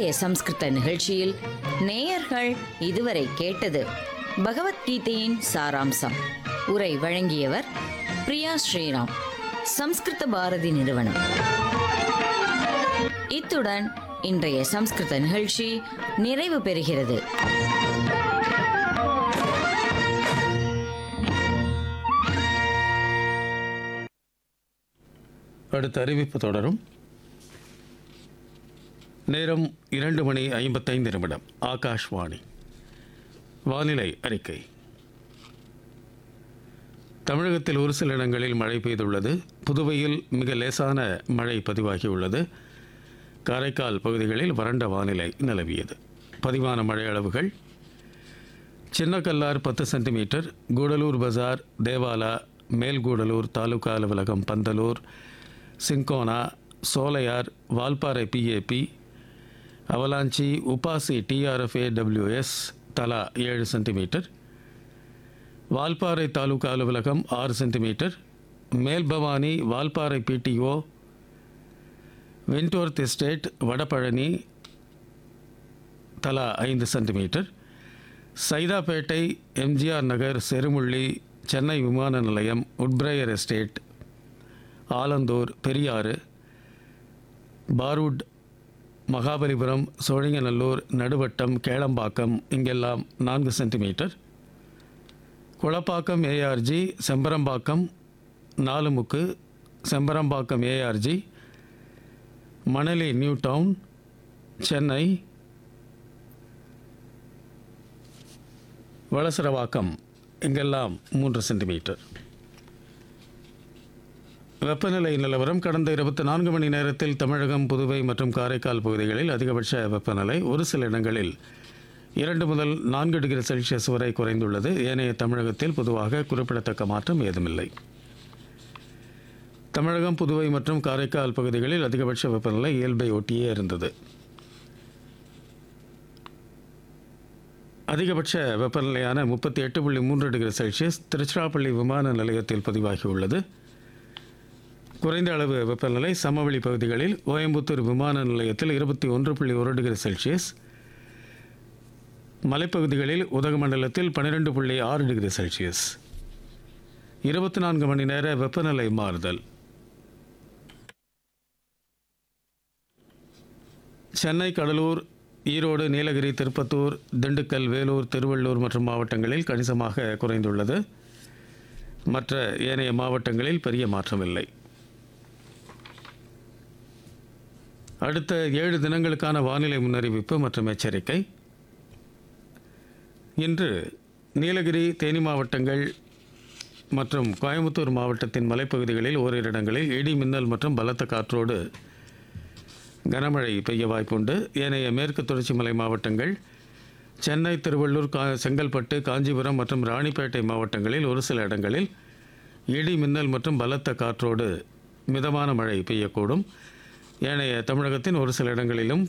இன்றைய சம்ஸ்கிருத நிகழ்ச்சியில் நேயர்கள் இதுவரை கேட்டது பகவத்கீதையின் சாராம்சம் உரை வழங்கியவர் பிரியா ஸ்ரீராம் சம்ஸ்கிருத பாரதி நிறுவனம் இத்துடன் இன்றைய சம்ஸ்கிருத நிகழ்ச்சி நிறைவு பெறுகிறது அடுத்த அறிவிப்பு தொடரும் நேரம் இரண்டு மணி ஐம்பத்தைந்து நிமிடம் ஆகாஷ்வாணி வானிலை அறிக்கை தமிழகத்தில் ஒரு சில இடங்களில் மழை பெய்துள்ளது புதுவையில் மிக லேசான மழை பதிவாகியுள்ளது காரைக்கால் பகுதிகளில் வறண்ட வானிலை நிலவியது பதிவான மழை அளவுகள் சின்னக்கல்லார் பத்து சென்டிமீட்டர் கூடலூர் பஜார் தேவாலா மேல்கூடலூர் தாலுகா அலுவலகம் Pandalur Cinchona Sholayar Valparai PAP Avalanche UPASI TRF AWS தலா ஏழு சென்டிமீட்டர் வால்பாறை தாலுகா அலுவலகம் ஆறு சென்டிமீட்டர் மேல்பவானி வால்பாறை பிடிஓ வின்டோர்த் எஸ்டேட் வடபழனி தலா ஐந்து சென்டிமீட்டர் சைதாப்பேட்டை எம்ஜிஆர் நகர் செருமுள்ளி சென்னை விமான நிலையம் Woodbriar estate Alandur Periyar Barwood Mahabalipuram Sholinganallur Naduvattam Kelambakkam இங்கெல்லாம் நான்கு centimetre Kulappakkam ARG Chembarambakkam Nalumukku Chembarambakkam ARG Manali new town Chennai Valasaravakkam இங்கெல்லாம் மூன்று சென்டிமீட்டர் வெப்பநிலை நிலவரம் கடந்த இருபத்தி நான்கு மணி நேரத்தில் தமிழகம் புதுவை மற்றும் காரைக்கால் பகுதிகளில் அதிகபட்ச வெப்பநிலை ஒரு சில இடங்களில் இரண்டு முதல் நான்கு டிகிரி செல்சியஸ் வரை குறைந்துள்ளது ஏனைய தமிழகத்தில் பொதுவாக குறிப்பிடத்தக்க மாற்றம் ஏதுமில்லை தமிழகம் புதுவை மற்றும் காரைக்கால் பகுதிகளில் அதிகபட்ச வெப்பநிலை இயல்பை ஒட்டியே இருந்தது அதிகபட்ச வெப்பநிலையான முப்பத்தி எட்டு புள்ளி மூன்று டிகிரி செல்சியஸ் திருச்சிராப்பள்ளி விமான நிலையத்தில் பதிவாகியுள்ளது குறைந்த அளவு வெப்பநிலை சமவெளி பகுதிகளில் கோயம்புத்தூர் விமான நிலையத்தில் இருபத்தி ஒன்று புள்ளி ஒரு டிகிரி செல்சியஸ் மலைப்பகுதிகளில் உதகமண்டலத்தில் பன்னிரெண்டு புள்ளி ஆறு டிகிரி செல்சியஸ் இருபத்தி நான்கு மணி நேர வெப்பநிலை மாறுதல் சென்னை கடலூர் ஈரோடு நீலகிரி திருப்பத்தூர் திண்டுக்கல் வேலூர் திருவள்ளூர் மற்றும் மாவட்டங்களில் கணிசமாக குறைந்துள்ளது மற்ற ஏனைய மாவட்டங்களில் பெரிய மாற்றமில்லை அடுத்த ஏழு தினங்களுக்கான வானிலை முன்னறிவிப்பு மற்றும் எச்சரிக்கை இன்று நீலகிரி தேனி மாவட்டங்கள் மற்றும் கோயம்புத்தூர் மாவட்டத்தின் மலைப்பகுதிகளில் ஓரிரு இடங்களில் இடி மின்னல் மற்றும் பலத்த காற்றோடு கனமழை பெய்ய வாய்ப்புண்டு ஏனைய மேற்கு தொடர்ச்சி மலை மாவட்டங்கள் சென்னை திருவள்ளூர் கா செங்கல்பட்டு காஞ்சிபுரம் மற்றும் ராணிப்பேட்டை மாவட்டங்களில் ஒரு சில இடங்களில் இடி மின்னல் மற்றும் பலத்த காற்றோடு மிதமான மழை பெய்யக்கூடும் ஏனைய தமிழகத்தின் ஒரு சில இடங்களிலும்